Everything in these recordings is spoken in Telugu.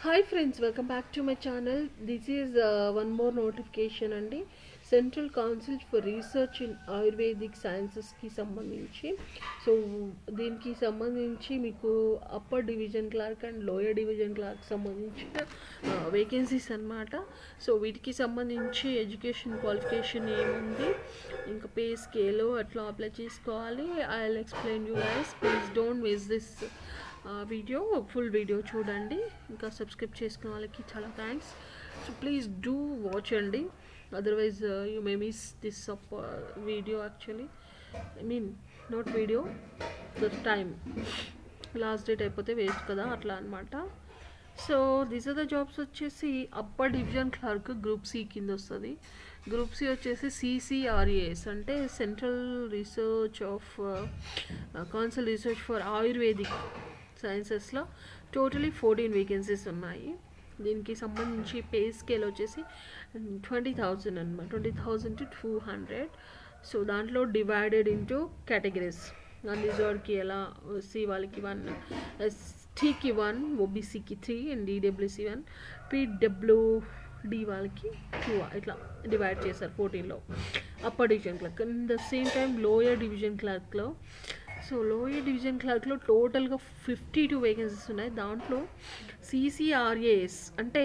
Hi friends welcome back to my channel this is one more notification అండి central council for research in Ayurvedic సైన్సెస్కి సంబంధించి సో దీనికి సంబంధించి మీకు upper division clerk and lower division clerk సంబంధించిన వేకెన్సీస్ అన్నమాట సో వీటికి సంబంధించి ఎడ్యుకేషన్ క్వాలిఫికేషన్ ఏముంది ఇంకా పే స్కేలు అట్లా అప్లై చేసుకోవాలి I will explain you guys please don't miss this video full video చూడండి ఇంకా సబ్స్క్రైబ్ చేసుకున్న వాళ్ళకి చాలా thanks so please do watch అండి otherwise you may miss this up video actually I mean not video the time last date అయిపోతే వేస్ట్ కదా అట్లా అనమాట so this are the jobs వచ్చేసి upper division clerk group C కింద వస్తుంది గ్రూప్ సి వచ్చేసి సిసిఆర్ఏఎస్ అంటే central research of council research for Ayurvedic సైన్సెస్లో టోటలీ ఫోర్టీన్ వేకెన్సీస్ ఉన్నాయి దీనికి సంబంధించి పే స్కేల్ వచ్చేసి ట్వంటీ థౌజండ్ అనమాట twenty thousand to two hundred so దాంట్లో డివైడెడ్ ఇంటూ కేటగిరీస్ అన్రిజర్వ్డ్కి ఎలా సి వాళ్ళకి వన్ ఎస్టీకి వన్ ఓబీసీకి three and EWC one PWD వాళ్ళకి టూ ఇట్లా డివైడ్ చేశారు ఫోర్టీన్లో upper division clerk in the same time lower division క్లర్క్లో సో లోయర్ డివిజన్ క్లర్క్లో టోటల్గా ఫిఫ్టీ టూ వేకెన్సీస్ ఉన్నాయి దాంట్లో సిసిఆర్ఏఎస్ అంటే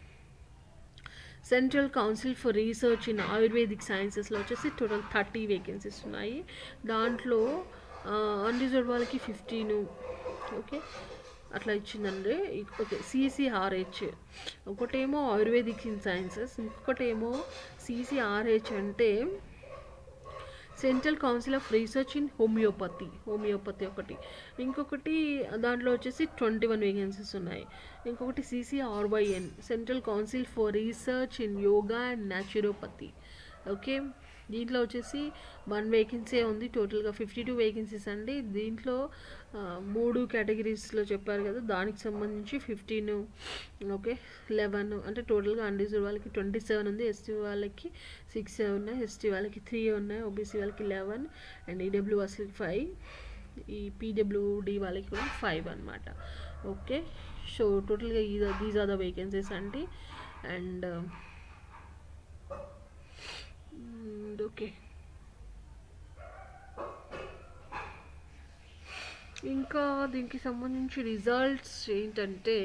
central council for research in Ayurvedic సైన్సెస్లో వచ్చేసి టోటల్ థర్టీ వేకెన్సీస్ ఉన్నాయి దాంట్లో అన్రిజర్వ్ వాళ్ళకి ఫిఫ్టీన్ ఓకే అట్లా ఇచ్చిందండి ఓకే సిసిఆర్హెచ్ ఒకటేమో ఆయుర్వేదిక్ ఇన్ సైన్సెస్ ఇంకొకటేమో సిసిఆర్హెచ్ అంటే central council of research in homeopathy homeopathy ఒకటి ఇంకొకటి దాంట్లో వచ్చేసి ట్వంటీ వన్ వేకెన్సీస్ ఉన్నాయి ఇంకొకటి CCRYN central council for research in yoga and naturopathy okay దీంట్లో వచ్చేసి వన్ వేకెన్సీ ఉంది టోటల్గా ఫిఫ్టీ టూ వేకెన్సీస్ అండి దీంట్లో మూడు కేటగిరీస్లో చెప్పారు కదా దానికి సంబంధించి ఫిఫ్టీన్ ఓకే లెవెన్ అంటే టోటల్గా అన్రిజర్వ్ వాళ్ళకి ట్వంటీ సెవెన్ ఉంది ఎస్టీ వాళ్ళకి సిక్స్ ఉన్నాయి ఎస్టీ వాళ్ళకి త్రీ ఉన్నాయి ఓబీసీ వాళ్ళకి లెవెన్ అండ్ ఈడబ్ల్యూ వాళ్ళకి ఫైవ్ ఈ పీడబ్ల్యూడి వాళ్ళకి కూడా ఫైవ్ అనమాట ఓకే సో టోటల్గా ఈ దీస్ ఆర్ ద వేకెన్సీస్ అండి అండ్ ఓకే ఇంకా దీనికి సంబంధించి రిజల్ట్స్ ఏంటంటే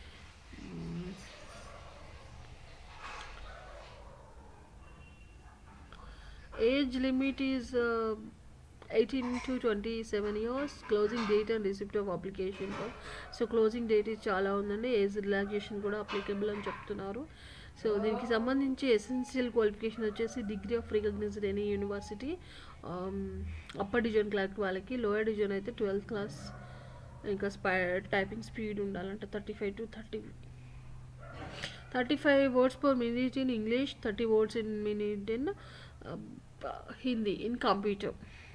age limit is eighteen to twenty seven years closing date and receipt of application so closing date చాలా ఉందండి ఏజ్ రిలాక్సేషన్ కూడా అప్లికబుల్ అని చెప్తున్నారు సో దీనికి సంబంధించి ఎసెన్షియల్ క్వాలిఫికేషన్ వచ్చేసి degree of recognised any university upper division clerk వాళ్ళకి లోయర్ డివిజన్ అయితే ట్వెల్త్ క్లాస్ ఇంకా స్పై టైపింగ్ స్పీడ్ ఉండాలంటే thirty five to thirty thirty five words per minute in English thirty words in minute in Hindi in computer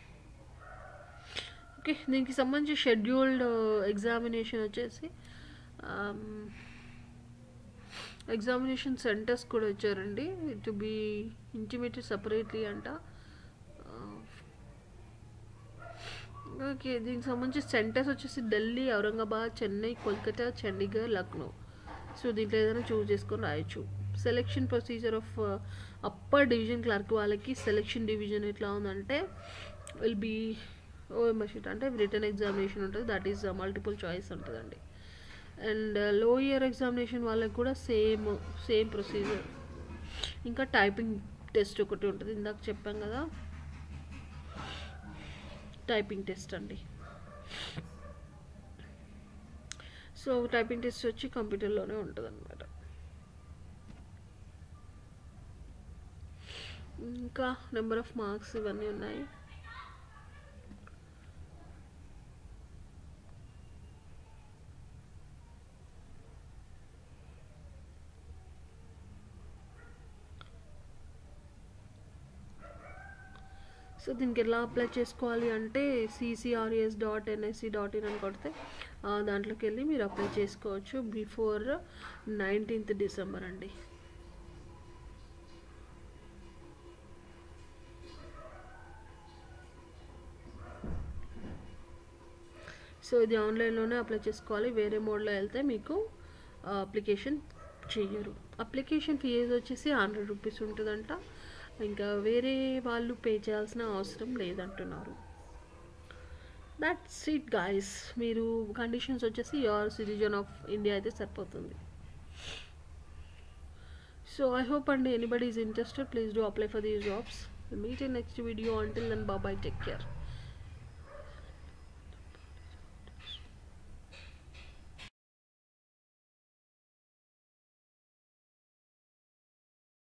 okay దీనికి సంబంధించి షెడ్యూల్డ్ ఎగ్జామినేషన్ వచ్చేసి ఎగ్జామినేషన్ సెంటర్స్ కూడా వచ్చారండి టు బీ ఇంటిమేటెడ్ సపరేట్లీ అంట ఓకే దీనికి సంబంధించి సెంటర్స్ వచ్చేసి ఢిల్లీ ఔరంగాబాద్ చెన్నై కోల్కతా చండీగఢ్ లక్నో సో దీంట్లో ఏదైనా చూస్ చేసుకొని రాయొచ్చు selection procedure of upper division clerk వాళ్ళకి సెలెక్షన్ డివిజన్ ఎట్లా ఉందంటే విల్ బీ ఓఎంఎస్ షీట్ అంటే రిటర్న్ ఎగ్జామినేషన్ ఉంటుంది దట్ ఈస్ మల్టిపుల్ చాయిస్ ఉంటుందండి అండ్ లో ఇయర్ ఎగ్జామినేషన్ వాళ్ళకి కూడా సేమ్ సేమ్ ప్రొసీజర్ ఇంకా టైపింగ్ టెస్ట్ ఒకటి ఉంటుంది ఇందాక చెప్పాం కదా టైపింగ్ టెస్ట్ అండి సో టైపింగ్ టెస్ట్ వచ్చి కంప్యూటర్లోనే ఉంటుంది అనమాట ఇంకా నెంబర్ ఆఫ్ మార్క్స్ ఇవన్నీ ఉన్నాయి సో దీనికి ఎలా అప్లై చేసుకోవాలి అంటే CCRS dot NIC dot in అని కొడితే దాంట్లోకి వెళ్ళి మీరు అప్లై చేసుకోవచ్చు బిఫోర్ నైన్టీన్త్ డిసెంబర్ అండి సో ఇది ఆన్లైన్లోనే అప్లై చేసుకోవాలి వేరే మోడ్లో వెళ్తే మీకు అప్లికేషన్ చెయ్యరు అప్లికేషన్ ఫీజు వచ్చేసి హండ్రెడ్ రూపీస్ ఉంటుందంట ఇంకా వేరే వాళ్ళు పే చేయాల్సిన అవసరం లేదంటున్నారు దట్స్ ఇట్ గాయస్ మీరు కండిషన్స్ వచ్చేసి యువర్ సిటిజన్ ఆఫ్ ఇండియా అయితే సరిపోతుంది so I hope and anybody is interested, please do apply for these jobs. We'll meet in next video. Until then, bye bye, take care.